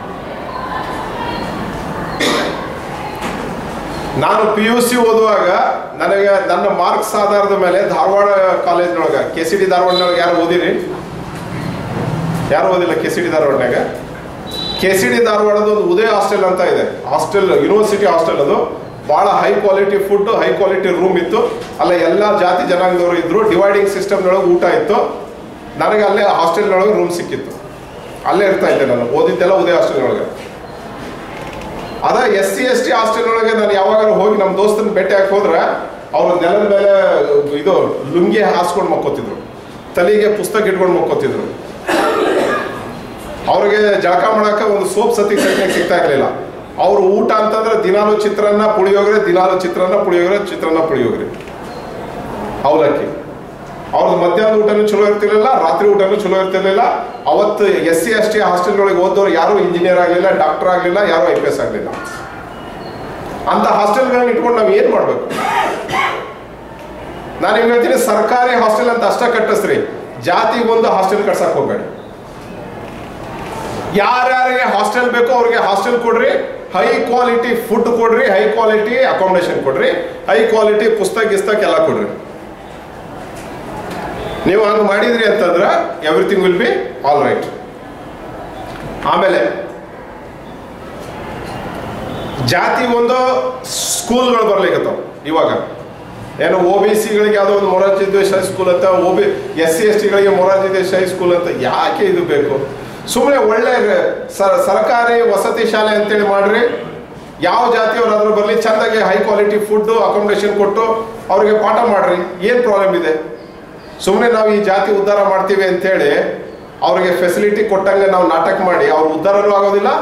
ನಾನು ಪಿ ಯು ಸಿ ಓದುವಾಗ ನನಗೆ ನನ್ನ ಮಾರ್ಕ್ಸ್ ಆಧಾರದ ಮೇಲೆ ಧಾರವಾಡ ಕಾಲೇಜ್ನೊಳಗೆ ಕೆ ಸಿ ಡಿ ಧಾರವಾಡನೊಳಗೆ ಯಾರು ಓದಿರಿ ಯಾರು ಓದಿಲ್ಲ ಕೆ ಸಿ ಡಿ ಧಾರವಾಡನಾಗ ಕೆ ಸಿ ಡಿ ಧಾರವಾಡದ ಒಂದು ಉದಯ ಹಾಸ್ಟೆಲ್ ಅಂತ ಇದೆ ಹಾಸ್ಟೆಲ್ ಯೂನಿವರ್ಸಿಟಿ ಹಾಸ್ಟೆಲ್ ಅದು ಭಾಳ high quality food high quality room ಇತ್ತು ಅಲ್ಲ ಎಲ್ಲ ಜಾತಿ ಜನಾಂಗದವರು ಇದ್ರು ಡಿವೈಡಿಂಗ್ ಸಿಸ್ಟಮ್ನೊಳಗೆ ಊಟ ಇತ್ತು ನನಗೆ ಅಲ್ಲೇ ಹಾಸ್ಟೆಲ್ನೊಳಗೆ ರೂಮ್ ಸಿಕ್ಕಿತ್ತು ಅಲ್ಲೇ ಇರ್ತಾ ಇದ್ದೆ ನಾನು ಓದಿದ್ದೆಲ್ಲ ಉದಯ ಹಾಸ್ಟೆಲ್ನೊಳಗೆ ಅದ S C S T hostel ಒಳಗೆ ನಾನು ಯಾವಾಗಾರು ಹೋಗಿ ನಮ್ಮ ದೋಸ್ತನ ಭೇಟಿ ಹಾಕಿ ಹೋದ್ರೆ ಅವ್ರ ನೆಲದ ಮೇಲೆ ಇದು ಲುಂಗಿ ಹಾಸ್ಕೊಂಡು ಮಕ್ಕೋತಿದ್ರು ತಲೆಗೆ ಪುಸ್ತಕ ಇಟ್ಕೊಂಡು ಮಕ್ಕೋತಿದ್ರು ಅವ್ರಿಗೆ ಜಳಕ ಮಾಡಕ್ಕೆ ಒಂದು ಸೋಪ್ ಸತಿ ಸೆಟ್ನಾಗ ಸಿಗ್ತಾ ಇರಲಿಲ್ಲ ಅವ್ರ ಊಟ ಅಂತಂದ್ರೆ ದಿನಾಲು ಚಿತ್ರಾನ್ನ ಪುಳಿಯೋಗರೆ ದಿನಾಲು ಚಿತ್ರಾನ್ನ ಪುಳಿಯೋಗರೆ ಚಿತ್ರಾನ್ನ ಪುಳಿಯೋಗರೆ ಅವಲಕ್ಕಿ ಅವ್ರದ್ದು ಮಧ್ಯಾಹ್ನದ ಊಟನೂ ಚಲೋ ಇರ್ತಿರ್ಲಿಲ್ಲ ರಾತ್ರಿ ಊಟನೂ ಚಲೋ ಇರ್ತಿರ್ಲಿಲ್ಲ ಅವತ್ತು ಎಸ್ ಸಿ ಎಸ್ ಟಿ ಹಾಸ್ಟೆಲ್ಗಳಿಗೆ ಓದೋರು ಯಾರು ಇಂಜಿನಿಯರ್ ಆಗಲಿಲ್ಲ ಡಾಕ್ಟರ್ ಆಗಲಿಲ್ಲ ಯಾರು ಐ ಪಿ ಎಸ್ ಆಗಲಿಲ್ಲ ಅಂತ ಹಾಸ್ಟೆಲ್ಗಳನ್ನ ಇಟ್ಕೊಂಡು ನಾವು ಏನು ಮಾಡಬೇಕು ನಾನು ನಿಮ್ಗೆ ಹೇಳ್ತೀನಿ ಸರ್ಕಾರಿ ಹಾಸ್ಟೆಲ್ ಅಂತ ಅಷ್ಟ ಕಟ್ಟಿಸ್ರಿ ಜಾತಿಗೊಂದು ಹಾಸ್ಟೆಲ್ ಕಟ್ಸಕ್ ಹೋಗ್ಬೇಡಿ ಯಾರ್ಯಾರಿಗೆ ಹಾಸ್ಟೆಲ್ ಬೇಕೋ ಅವ್ರಿಗೆ ಹಾಸ್ಟೆಲ್ ಕೊಡ್ರಿ ಹೈ ಕ್ವಾಲಿಟಿ ಫುಡ್ ಕೊಡ್ರಿ ಹೈ ಕ್ವಾಲಿಟಿ ಅಕಾಮಿಡೇಷನ್ ಕೊಡ್ರಿ ಹೈ ಕ್ವಾಲಿಟಿ ಪುಸ್ತಕ ಗಿಸ್ತಕ ಎಲ್ಲ ಕೊಡ್ರಿ ನೀವು ಹಂಗೆ ಮಾಡಿದ್ರಿ ಅಂತಂದ್ರೆ everything will be all right ಆಮೇಲೆ ಜಾತಿ ಒಂದು ಸ್ಕೂಲ್ಗಳು ಬರ್ಲಿಕ್ಕತ್ತಾವ ಇವಾಗ ಏನು ಒ ಬಿ ಸಿಗಳಿಗೆ ಯಾವುದೋ ಒಂದು ಮೊರಾರ್ಜಿ ದೇಶಾಯಿ ಸ್ಕೂಲ್ ಅಂತ O B S C S ಟಿಗಳಿಗೆ ಮೊರಾರ್ಜಿ ದೇಶಾಯಿ ಸ್ಕೂಲ್ ಅಂತ ಯಾಕೆ ಇದು ಬೇಕು ಸುಮ್ಮನೆ ಒಳ್ಳೆ ಸ- ಸರ್ಕಾರಿ ವಸತಿ ಶಾಲೆ ಅಂತೇಳಿ ಮಾಡ್ರಿ ಯಾವ ಜಾತಿಯವರಾದ್ರೂ ಬರಲಿ ಚೆಂದಾಗಿ ಹೈ ಕ್ವಾಲಿಟಿ ಫುಡ್ ಅಕಾಮಿಡೇಷನ್ ಕೊಟ್ಟು ಅವರಿಗೆ ಪಾಠ ಮಾಡ್ರಿ ಏನು ಪ್ರಾಬ್ಲಮ್ ಇದೆ ಸುಮ್ಮನೆ ನಾವು ಈ ಜಾತಿ ಉದ್ಧಾರ ಮಾಡ್ತೀವಿ ಅಂತೇಳಿ ಅವ್ರಿಗೆ ಫೆಸಿಲಿಟಿ ಕೊಟ್ಟಂಗೆ ನಾವು ನಾಟಕ ಮಾಡಿ ಅವ್ರ ಉದ್ಧಾರನೂ ಆಗೋದಿಲ್ಲ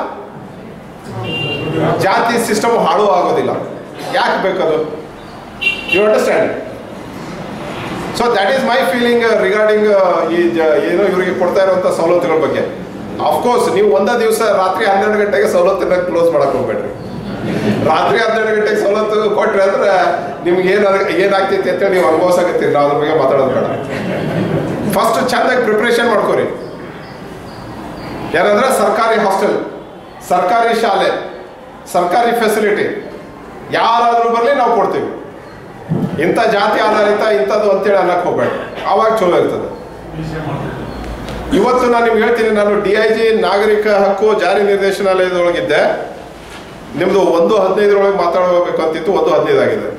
ಜಾತಿ ಸಿಸ್ಟಮ್ ಹಾಳು ಆಗೋದಿಲ್ಲ ಯಾಕೆ ಬೇಕದು you understand so that is my feeling regarding ಈ ಜ- ಏನು ಇವರಿಗೆ ಕೊಡ್ತಾ ಇರುವಂಥ ಸವಲತ್ತುಗಳ ಬಗ್ಗೆ ಅಫ್ಕೋರ್ಸ್ ನೀವು ಒಂದೇ ದಿವಸ ರಾತ್ರಿ ಹನ್ನೆರಡು ಗಂಟೆಗೆ ಸವಲತ್ತನ್ನ ಕ್ಲೋಸ್ ಮಾಡಕ್ ಹೋಗ್ಬೇಡ್ರಿ ರಾತ್ರಿ ಹನ್ನೆರಡು ಗಂಟೆಗೆ ಸವಲತ್ತು ಕೊಟ್ರೆ ಅಂದ್ರೆ ನಿಮ್ಗೆ ಏನ ಏನಾಗ್ತೈತಿ ಅಂತೇಳಿ ನೀವು ಅನುಭವಿಸಾಕತ್ತೀರಿ ನಾವು ಅದ್ರ ಬಗ್ಗೆ ಮಾತಾಡೋದು ಬೇಡ ಫಸ್ಟ್ ಚಂದಾಗಿ ಪ್ರಿಪ್ರೇಷನ್ ಮಾಡ್ಕೋರಿ ಏನಂದ್ರೆ ಸರ್ಕಾರಿ ಹಾಸ್ಟೆಲ್ ಸರ್ಕಾರಿ ಶಾಲೆ ಸರ್ಕಾರಿ ಫೆಸಿಲಿಟಿ ಯಾರಾದ್ರೂ ಬರಲಿ ನಾವು ಕೊಡ್ತೀವಿ ಇಂಥ ಜಾತಿ ಆಧಾರಿತ ಇಂಥದ್ದು ಅಂತೇಳಿ ಅನ್ನಕ್ಕೆ ಹೋಗ್ಬೇಡ ಆವಾಗ ಚಲೋ ಇರ್ತದೆ ಇವತ್ತು ನಾನು ನಿಮ್ಗೆ ಹೇಳ್ತೀನಿ ನಾನು ಡಿ ಐ ಜಿ ನಾಗರಿಕ ಹಕ್ಕು ಜಾರಿ ನಿರ್ದೇಶನಾಲಯದೊಳಗಿದ್ದೆ ನಿಮ್ದು ಒಂದು ಹದಿನೈದರೊಳಗೆ ಮಾತಾಡಬೇಕು ಅಂತಿತ್ತು ಒಂದು ಹದಿನೈದು ಆಗಿದೆ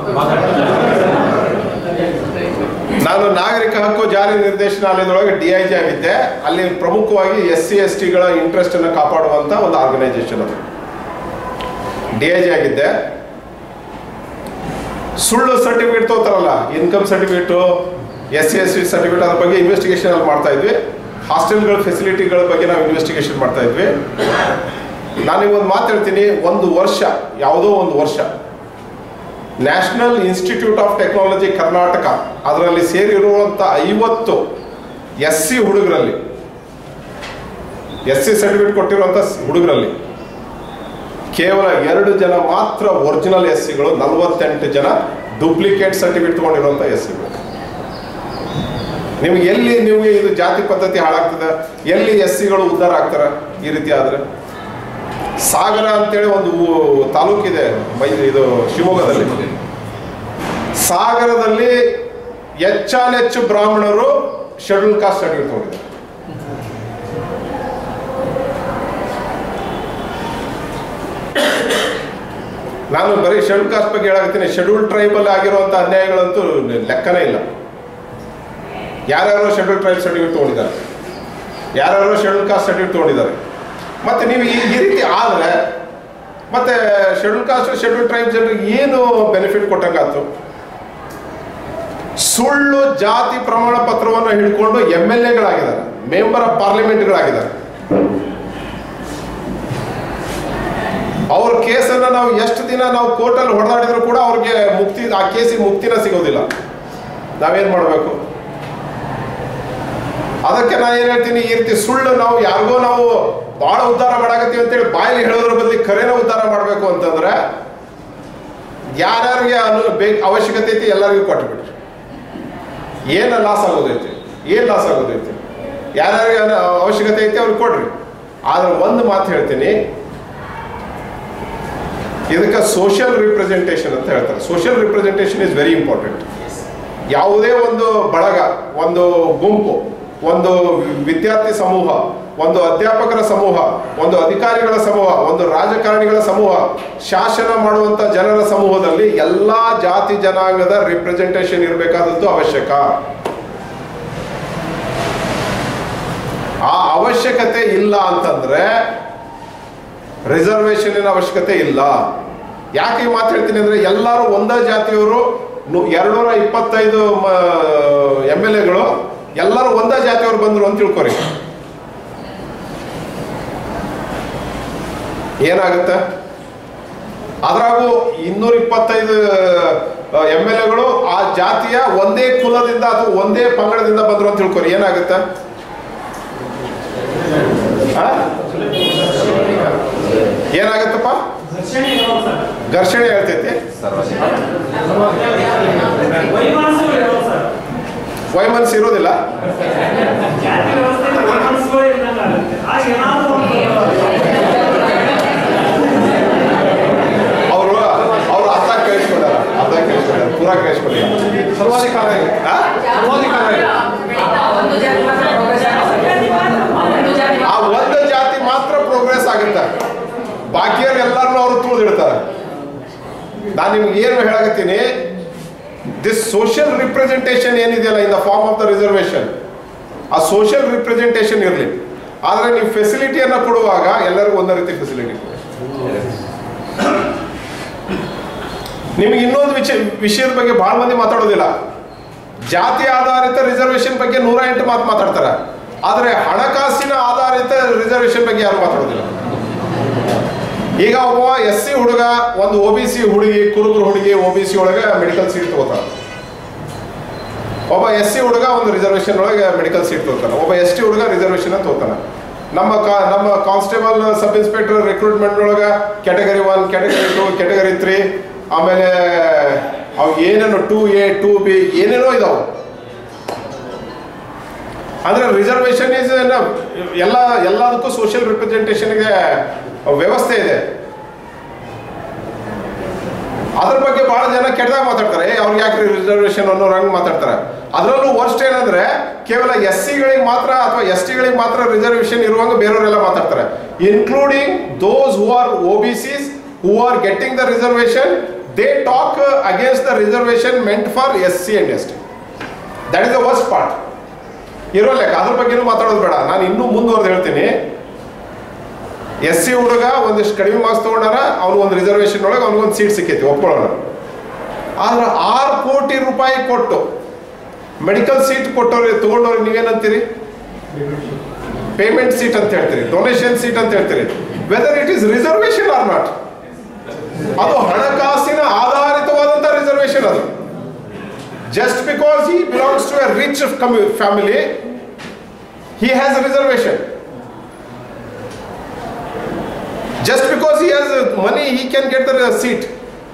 ನಾನು ನಾಗರಿಕ ಹಕ್ಕು ಜಾರಿ ನಿರ್ದೇಶನಾಲಯದೊಳಗೆ ಡಿ ಐ ಜಿ ಆಗಿದ್ದೆ ಅಲ್ಲಿ ಪ್ರಮುಖವಾಗಿ ಎಸ್ ಸಿ ಎಸ್ ಟಿಗಳ ಇಂಟ್ರೆಸ್ಟ್ ಅನ್ನು ಕಾಪಾಡುವಂತ ಒಂದು ಆರ್ಗನೈಸೇಷನ್ ಅದು ಡಿ ಐ ಜಿ ಆಗಿದ್ದೆ ಸುಳ್ಳು ಸರ್ಟಿಫಿಕೇಟ್ ತಗೋತಾರಲ್ಲ income certificate S C S C certificate ಅದ್ರ ಬಗ್ಗೆ ಇನ್ವೆಸ್ಟಿಗೇಷನ್ ಅಲ್ಲಿ ಮಾಡ್ತಾ ಇದ್ವಿ ಹಾಸ್ಟೆಲ್ಗಳ ಫೆಸಿಲಿಟಿಗಳ ಬಗ್ಗೆ ನಾವು ಇನ್ವೆಸ್ಟಿಗೇಷನ್ ಮಾಡ್ತಾ ಇದ್ವಿ ನಾನು ಒಂದು ಮಾತು ಹೇಳ್ತೀನಿ ಒಂದು ವರ್ಷ ಯಾವುದೋ ಒಂದು ವರ್ಷ national institute of technology Karnataka ಅದರಲ್ಲಿ ಸೇರಿರುವಂಥ ಐವತ್ತು ಎಸ್ ಸಿ ಹುಡುಗರಲ್ಲಿ ಎಸ್ ಸಿ ಸರ್ಟಿಫಿಕೇಟ್ ಕೊಟ್ಟಿರುವಂಥ ಹುಡುಗರಲ್ಲಿ ಕೇವಲ ಎರಡು ಜನ ಮಾತ್ರ ಒರಿಜಿನಲ್ ಎಸ್ ಸಿಗಳು ನಲವತ್ತೆಂಟು ಜನ ಡೂಪ್ಲಿಕೇಟ್ ಸರ್ಟಿಫಿಕೇಟ್ ತಗೊಂಡಿರುವಂಥ ಎಸ್ ಸಿಗಳು ನಿಮ್ಗೆ ಎಲ್ಲಿ ನಿಮಗೆ ಇದು ಜಾತಿ ಪದ್ಧತಿ ಹಾಳಾಗ್ತದೆ ಎಲ್ಲಿ ಎಸ್ ಸಿಗಳು ಉದ್ಧಾರ ಆಗ್ತಾರೆ ಈ ರೀತಿ ಆದ್ರೆ ಸಾಗರ ಅಂತೇಳಿ ಒಂದು ಊ- ತಾಲೂಕಿದೆ ಮೈ ಇದು ಶಿವಮೊಗ್ಗದಲ್ಲಿ ಸಾಗರದಲ್ಲಿ ಹೆಚ್ಚಾನೆಚ್ಚು ಬ್ರಾಹ್ಮಣರು ಶೆಡ್ಯೂಲ್ ಕಾಸ್ಟ್ ಸರ್ಟಿಫಿಕೇಟ್ ತಗೊಂಡಿದ್ದಾರೆ ನಾನು ಬರೀ ಶೆಡ್ಯೂಲ್ ಕಾಸ್ಟ್ ಬಗ್ಗೆ ಹೇಳಾಕತ್ತೀನಿ ಶೆಡ್ಯೂಲ್ ಟ್ರೈಬಲ್ ಆಗಿರುವಂಥ ಅನ್ಯಾಯಗಳಂತೂ ಲೆಕ್ಕನೇ ಇಲ್ಲ ಯಾರ್ಯಾರೋ ಶೆಡ್ಯೂಲ್ ಟ್ರೈಬ್ ಸರ್ಟಿಫಿಕೇಟ್ ತೊಗೊಂಡಿದ್ದಾರೆ ಯಾರ್ಯಾರೋ ಶೆಡ್ಯೂಲ್ ಕಾಸ್ಟ್ ಸರ್ಟಿಫಿಕೇಟ್ ತೊಗೊಂಡಿದ್ದಾರೆ ಮತ್ತೆ ನೀವು ಈ ಈ ರೀತಿ ಆದರೆ ಮತ್ತೆ ಶೆಡ್ಯೂಲ್ ಕಾಸ್ಟ್ ಶೆಡ್ಯೂಲ್ ಟ್ರೈಬ್ ಜನರಿಗೆ ಏನು ಬೆನಿಫಿಟ್ ಕೊಟ್ಟಂಗಾತು ಸುಳ್ಳು ಜಾತಿ ಪ್ರಮಾಣ ಪತ್ರವನ್ನು ಹಿಡ್ಕೊಂಡು ಎಮ್ ಎಲ್ ಎಗಳಾಗಿದ್ದಾರೆ ಮೆಂಬರ್ ಆಫ್ ಪಾರ್ಲಿಮೆಂಟ್ಗಳಾಗಿದ್ದಾರೆ ಅವ್ರ ಕೇಸನ್ನ ನಾವು ಎಷ್ಟು ದಿನ ನಾವು ಕೋರ್ಟಲ್ಲಿ ಹೊಡೆದಾಡಿದ್ರು ಕೂಡ ಅವ್ರಿಗೆ ಮುಕ್ತಿ ಆ ಕೇಸಿಗೆ ಮುಕ್ತಿನ ಸಿಗೋದಿಲ್ಲ ನಾವೇನ್ ಮಾಡಬೇಕು ಅದಕ್ಕೆ ನಾನು ಏನ್ ಹೇಳ್ತೀನಿ ಈ ರೀತಿ ಸುಳ್ಳು ನಾವು ಯಾರಿಗೋ ನಾವು ಬಹಳ ಉದ್ಧಾರ ಮಾಡಾಕತ್ತೀವಿ ಅಂತೇಳಿ ಬಾಯಲ್ಲಿ ಹೇಳೋದ್ರ ಬದಲಿ ಕರೆನ ಉದ್ಧಾರ ಮಾಡಬೇಕು ಅಂತಂದ್ರೆ ಯಾರ್ಯಾರಿಗೆ ಅನು ಬೇಕು ಅವಶ್ಯಕತೆ ಐತಿ ಎಲ್ಲರಿಗೂ ಕೊಟ್ಟು ಬಿಡ್ರಿ ಏನು ಲಾಸ್ ಆಗೋದೈತಿ ಏನು ಲಾಸ್ ಆಗೋದೈತಿ ಯಾರ್ಯಾರಿಗೆ ಅನ- ಅವಶ್ಯಕತೆ ಐತಿ ಅವ್ರಿಗೆ ಕೊಡ್ರಿ ಆದ್ರೆ ಒಂದು ಮಾತು ಹೇಳ್ತೀನಿ ಇದಕ್ಕೆ ಸೋಷಿಯಲ್ ರಿಪ್ರೆಸೆಂಟೇಷನ್ ಅಂತ ಹೇಳ್ತಾರೆ social representation is very important ಯಾವುದೇ ಒಂದು ಬಳಗ ಒಂದು ಗುಂಪು ಒಂದು ವಿದ್ಯಾರ್ಥಿ ಸಮೂಹ ಒಂದು ಅಧ್ಯಾಪಕರ ಸಮೂಹ ಒಂದು ಅಧಿಕಾರಿಗಳ ಸಮೂಹ ಒಂದು ರಾಜಕಾರಣಿಗಳ ಸಮೂಹ ಶಾಸನ ಮಾಡುವಂತ ಜನರ ಸಮೂಹದಲ್ಲಿ ಎಲ್ಲಾ ಜಾತಿ ಜನಾಂಗದ ರಿಪ್ರೆಸೆಂಟೇಷನ್ ಇರಬೇಕಾದದ್ದು ಅವಶ್ಯಕ ಆ ಅವಶ್ಯಕತೆ ಇಲ್ಲ ಅಂತಂದ್ರೆ ರಿಸರ್ವೇಶನ್ ಅವಶ್ಯಕತೆ ಇಲ್ಲ ಯಾಕೆ ಈ ಮಾತು ಹೇಳ್ತೀನಿ ಅಂದ್ರೆ ಎಲ್ಲರೂ ಒಂದೇ ಜಾತಿಯವರು ಎರಡ್ನೂರ ಇಪ್ಪತ್ತೈದು ಎಮ್ ಎಲ್ ಎಗಳು ಎಲ್ಲರೂ ಒಂದೇ ಜಾತಿಯವರು ಬಂದ್ರು ಅಂತ ತಿಳ್ಕೊರಿ ಏನಾಗುತ್ತೆ ಅದ್ರಾಗೂ ಇನ್ನೂರ ಇಪ್ಪತ್ತೈದು ಎಮ್ ಎಲ್ ಎಗಳು ಆ ಜಾತಿಯ ಒಂದೇ ಕುಲದಿಂದ ಅಥವಾ ಒಂದೇ ಪಂಗಡದಿಂದ ಬಂದ್ರು ಅಂತ ತಿಳ್ಕೊರಿ ಏನಾಗುತ್ತೆ ಆ? ಏನಾಗತ್ತಪ್ಪ ಘರ್ಷಣೆ ಇರೋದು ಸರ್ ಘರ್ಷಣೆ ಹೇಳ್ತೈತಿ ವೈಮನಸ್ಸುಗಳು ಇರೋದು ಸರ್ ವೈಮನ್ಸ್ ಇರೋದಿಲ್ಲ ಜಾತಿ ವ್ಯವಸ್ಥೆಯಲ್ಲಿ ವೈಮನಸ್ಸುಗಳು ಇದ್ದಂಗೆ ಆಗುತ್ತೆ ಆಗ ಏನಾದ್ರು ಒಂದು ಅವರು ಅವರು ಅರ್ಧ ಕೇಳಿಸ್ಕೊಂಡಾರ ಅರ್ಧ ಕೇಳಿಸ್ಕೊಂಡಾರ ಪೂರಾ ಕೇಳಿಸ್ಕೊಂಡಿಲ್ಲ ಸರ್ವಾಧಿಕಾರ ಆ? ಆ ಒಂದು ಜಾತಿ ಮಾತ್ರ ಪ್ರೋಗ್ರೆಸ್ ಆಗುತ್ತೆ ಬಾಕಿಯವ್ರು ಎಲ್ಲರನ್ನೂ ಅವರು ತುಳಿದಿಡ್ತಾರೆ ನಾನು ನಿಮ್ಗೆ ಏನು ಹೇಳಕತ್ತೀನಿ ದಿಸ್ ಸೋಷಿಯಲ್ ರಿಪ್ರೆಸೆಂಟೇಷನ್ ಏನಿದೆಯಲ್ಲ in the form of the reservation ಆ ಸೋಷಿಯಲ್ ರಿಪ್ರೆಸೆಂಟೇಷನ್ ಇರಲಿ ಆದರೆ ನೀವು ಫೆಸಿಲಿಟಿಯನ್ನು ಕೊಡುವಾಗ ಎಲ್ಲರಿಗೂ ಒಂದೇ ರೀತಿ ಫೆಸಿಲಿಟಿ ಕೊಡಿ ನಿಮ್ಗೆ ಇನ್ನೊಂದು ವಿಷಯ ವಿಷಯದ ಬಗ್ಗೆ ಬಹಳ ಮಂದಿ ಮಾತಾಡೋದಿಲ್ಲ ಜಾತಿ ಆಧಾರಿತ ರಿಸರ್ವೇಶನ್ ಬಗ್ಗೆ ನೂರ ಎಂಟು ಮಾತು ಮಾತಾಡ್ತಾರೆ ಆದರೆ ಹಣಕಾಸಿನ ಆಧಾರಿತ ರಿಸರ್ವೇಶನ್ ಬಗ್ಗೆ ಯಾರು ಮಾತಾಡೋದಿಲ್ಲ ಈಗ ಒಬ್ಬ ಎಸ್ ಸಿ ಹುಡುಗ ಒಂದು ಒ ಬಿ ಸಿ ಹುಡುಗಿ ಕುರುಬರು ಹುಡುಗಿ ಒ ಬಿ ಸಿ ಒಳಗೆ ಮೆಡಿಕಲ್ ಸೀಟ್ ತಗೋತಾನೆ ಒಬ್ಬ ಎಸ್ ಸಿ ಹುಡುಗ ಒಂದು ರಿಸರ್ವೇಶನ್ ಒಳಗೆ ಮೆಡಿಕಲ್ ಸೀಟ್ ತಗೋತಾನೆ ಒಬ್ಬ ಎಸ್ ಟಿ ಹುಡುಗ ರಿಸರ್ವೇಶನ್ ತಗೋತಾನೆ ನಮ್ಮ ಕಾ ನಮ್ಮ ಕಾನ್ಸ್ಟೇಬಲ್ ಸಬ್ ಇನ್ಸ್ಪೆಕ್ಟರ್ ರಿಕ್ರೂಟ್ಮೆಂಟ್ ಒಳಗೆ category one category two category three ಆಮೇಲೆ ಅವು ಏನೇನು ಟೂ ಎ ಟೂ ಬಿ ಏನೇನೋ ಇದಾವೆ ಅಂದ್ರೆ ರಿಸರ್ವೇಶನ್ ಇಸ್ ಎಲ್ಲ ಎಲ್ಲದಕ್ಕೂ ಸೋಷಿಯಲ್ ರಿಪ್ರೆಸೆಂಟೇಷನ್ಗೆ ವ್ಯವಸ್ಥೆ ಇದೆ ಅದ್ರ ಬಗ್ಗೆ ಬಹಳ ಜನ ಕೆಟ್ಟದಾಗ ಮಾತಾಡ್ತಾರೆ ಏ ಅವ್ರಿಗೆ ಯಾಕೆ ರಿಸರ್ವೇಶನ್ ಅನ್ನೋರು ಹಂಗೆ ಮಾತಾಡ್ತಾರೆ ಅದರಲ್ಲೂ ವರ್ಸ್ಟ್ ಏನಂದ್ರೆ ಕೇವಲ ಎಸ್ ಸಿಗಳಿಗೆ ಮಾತ್ರ ಅಥವಾ ಎಸ್ ಟಿಗಳಿಗೆ ಮಾತ್ರ ರಿಸರ್ವೇಶನ್ ಇರುವಂಗೆ ಬೇರೆಯವರೆಲ್ಲ ಮಾತಾಡ್ತಾರೆ including those who are O B Cs who are getting the reservation they talk against the reservation ಮೆಂಟ್ for S C and S T that is the worst part ಇರೋ ಲೆಕ್ಕ ಅದ್ರ ಬಗ್ಗೆನೂ ಮಾತಾಡೋದು ಬೇಡ ನಾನು ಇನ್ನೂ ಮುಂದುವರೆದು ಹೇಳ್ತೀನಿ ಎಸ್ ಸಿ ಹುಡುಗ ಒಂದಿಷ್ಟು ಕಡಿಮೆ ಮಾರ್ಕ್ಸ್ ತಗೊಂಡಾರ ಅವ್ನು ಒಂದು ರಿಸರ್ವೇಶನ್ ಒಳಗೆ ಅವ್ನಿಗೊಂದು ಸೀಟ್ ಸಿಕ್ಕೈತಿ ಒಪ್ಕೊಳ್ಳೋಣ ಆದ್ರೆ ಆರು ಕೋಟಿ ರೂಪಾಯಿ ಕೊಟ್ಟು ಮೆಡಿಕಲ್ ಸೀಟ್ ಕೊಟ್ಟವ್ರಿಗೆ ತಗೊಂಡವ್ರಿಗೆ ನೀವೇನಂತೀರಿ ಪೇಮೆಂಟ್ ಸೀಟ್ ಅಂತ ಹೇಳ್ತೀರಿ ಡೊನೇಷನ್ ಸೀಟ್ ಅಂತ ಹೇಳ್ತೀರಿ whether it is reservation or not ಅದು ಹಣಕಾಸಿನ ಆಧಾರಿತವಾದಂಥ ರಿಸರ್ವೇಶನ್ ಅದು just because he belongs to a rich commu- family, he has a reservation. Just because he has uh, money, he can get the uh, seat.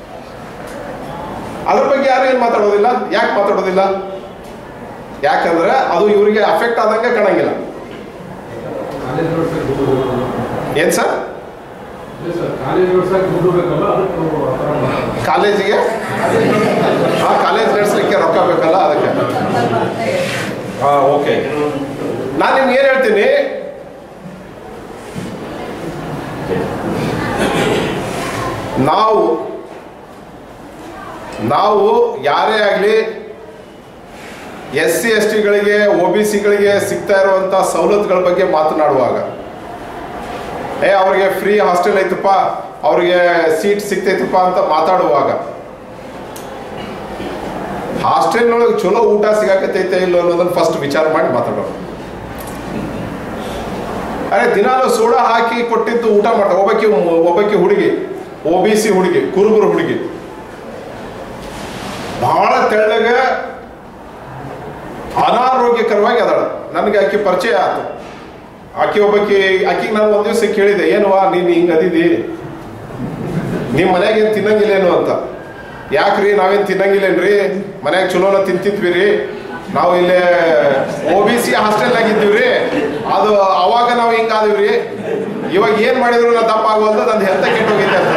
ಅದ್ರ ಬಗ್ಗೆ ಯಾರು ಏನು ಮಾತಾಡೋದಿಲ್ಲ ಯಾಕೆ ಮಾತಾಡೋದಿಲ್ಲ ಯಾಕಂದ್ರೆ ಅದು ಇವರಿಗೆ ಅಫೆಕ್ಟ್ ಆದಂಗೆ ಕಾಣಂಗಿಲ್ಲ ಕಾಲೇಜ್ ನಡ್ಸಕ್ಕೆ ದುಡ್ಡು ಬೇಕಲ್ಲ? ಏನ್ ಸರ್ ಇಲ್ಲ ಸರ್ ಕಾಲೇಜ್ ನಡ್ಸಕ್ಕೆ ದುಡ್ಡು ಬೇಕಲ್ಲ ಅದಕ್ಕೆ ನಾವು ಆ ಥರ ಮಾಡ್ತೀವಿ. ಕಾಲೇಜಿಗೆ ಆ ಕಾಲೇಜ್ ನಡೆಸಲಿಕ್ಕೆ ರೊಕ್ಕ ಬೇಕಲ್ಲ ಅದಕ್ಕೆ ಹಾ ಓಕೆ ನಾನು ನಿಮ್ಗೆ ಏನು ಹೇಳ್ತೀನಿ ನಾವು ನಾವು ಯಾರೇ ಆಗಲಿ ಎಸ್ ಸಿ ಎಸ್ ಟಿಗಳಿಗೆ ಒ ಬಿ ಸಿಗಳಿಗೆ ಸಿಗ್ತಾ ಇರುವಂಥ ಸವಲತ್ತುಗಳ ಬಗ್ಗೆ ಮಾತನಾಡುವಾಗ ಏ ಅವ್ರಿಗೆ ಫ್ರೀ ಹಾಸ್ಟೆಲ್ ಐತಪ್ಪ ಅವ್ರಿಗೆ ಸೀಟ್ ಸಿಗ್ತೈತಪ್ಪ ಅಂತ ಮಾತಾಡುವಾಗ ಹಾಸ್ಟೆಲ್ನೊಳಗೆ ಚಲೋ ಊಟ ಸಿಗಾಕತೈತೆ ಇಲ್ಲೋ ಅನ್ನೋದನ್ನ ಫಸ್ಟ್ ವಿಚಾರ ಮಾಡಿ ಮಾತಾಡೋಣ ಅರೆ ದಿನಾಲು ಸೋಡಾ ಹಾಕಿ ಕೊಟ್ಟಿದ್ದು ಊಟ ಮಾಡ ಒಬ್ಬಾಕಿ ಒಬ್ಬಾಕಿ ಹುಡುಗಿ ಒ ಬಿ ಸಿ ಹುಡುಗಿ ಕುರುಬರು ಹುಡುಗಿ ಬಹಳ ತೆಳ್ಳಗೆ ಅನಾರೋಗ್ಯಕರವಾಗಿ ಅದಾಳ ನನಗೆ ಆಕೆ ಪರಿಚಯ ಆಯ್ತು ಆಕೆ ಒಬ್ಬಾಕಿ ಆಕಿಗೆ ನಾನು ಒಂದ್ ದಿವಸ ಕೇಳಿದೆ ಏನುವಾ ನೀನು ಹಿಂಗೆ ಅದಿದಿ ನಿಮ್ಮ ಮನ್ಯಾಗ ಏನು ತಿನ್ನಂಗಿಲ್ಲೇನು ಅಂತ ಯಾಕ್ರಿ ನಾವೇನು ತಿನ್ನಂಗಿಲ್ಲೇನ್ರಿ ಮನ್ಯಾಗ ಚಲೋನ ತಿಂತಿದ್ವಿ ರೀ ನಾವು ಇಲ್ಲೇ ಒ ಬಿ ಸಿ ಹಾಸ್ಟೆಲ್ನಾಗ ಇದ್ದೀವ್ರಿ ಅದು ಅವಾಗ ನಾವು ಹಿಂಗಾದಿವ್ರಿ ಇವಾಗ ಏನು ಮಾಡಿದ್ರು ನಾ ದಪ್ಪ ಆಗೋಲ್ದ ನಂದು ಹೆಲ್ತ್ ಕೆಟ್ಟೋಗೈತೆ ಅಂತ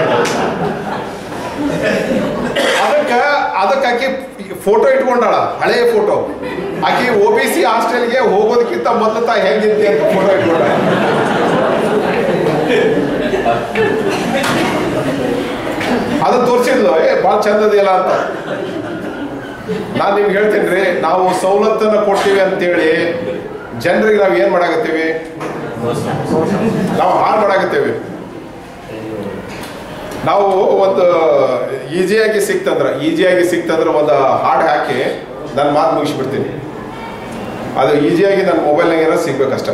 ಅದಕ್ಕೆ ಅದಕ್ಕೆ ಆಕಿ ಫೋಟೋ ಇಟ್ಕೊಂಡಾಳ ಹಳೆ ಫೋಟೋ ಆಕಿ ಒ ಬಿ ಸಿ ಹಾಸ್ಟೆಲ್ಗೆ ಹೋಗೋದಕ್ಕಿಂತ ಮೊದಲು ತಾ ಹೆಂಗಿದ್ದೆ ಅಂತ ಫೋಟೋ ಇಟ್ಕೊಂಡಾಳ ಅದು ತೋರಿಸಿದ್ಲು ಏ ಭಾಳ ಚಂದ ಇದೆಯಲ್ಲ ಅಂತ ನಾನು ನಿಮ್ಗೆ ಹೇಳ್ತೀನಿ ರೀ ನಾವು ಸವಲತ್ತನ್ನು ಕೊಡ್ತೀವಿ ಅಂತೇಳಿ ಜನರಿಗೆ ನಾವು ಏನು ಮಾಡಾಕತ್ತೀವಿ ನಾವು ಹಾಳು ಮಾಡಾಕತ್ತೀವಿ ನಾವು ಒಂದು ಈಸಿಯಾಗಿ ಸಿಕ್ತಂದ್ರೆ ಈಸಿಯಾಗಿ ಸಿಕ್ತಂದ್ರೆ ಒಂದು ಹಾಡು ಹಾಕಿ ನನ್ನ ಮಾತು ಮುಗಿಸ್ಬಿಡ್ತೀನಿ ಅದು ಈಸಿಯಾಗಿ ನನ್ನ ಮೊಬೈಲ್ನಾಗ ಏನೋ ಸಿಗ್ಬೇಕಷ್ಟೆ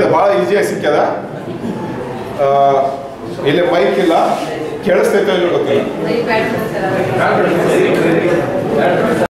ಭಾಳ ಈಸಿಯಾಗಿ ಸಿಕ್ಕ್ಯದ ಆ, ಇಲ್ಲಿ ಮೈಕ್ ಇಲ್ಲ ಕೇಳಿಸ್ತೈತೆ ಇಲ್ಲ ಗೊತ್ತಿಲ್ಲ ದಯವಿಟ್ಟು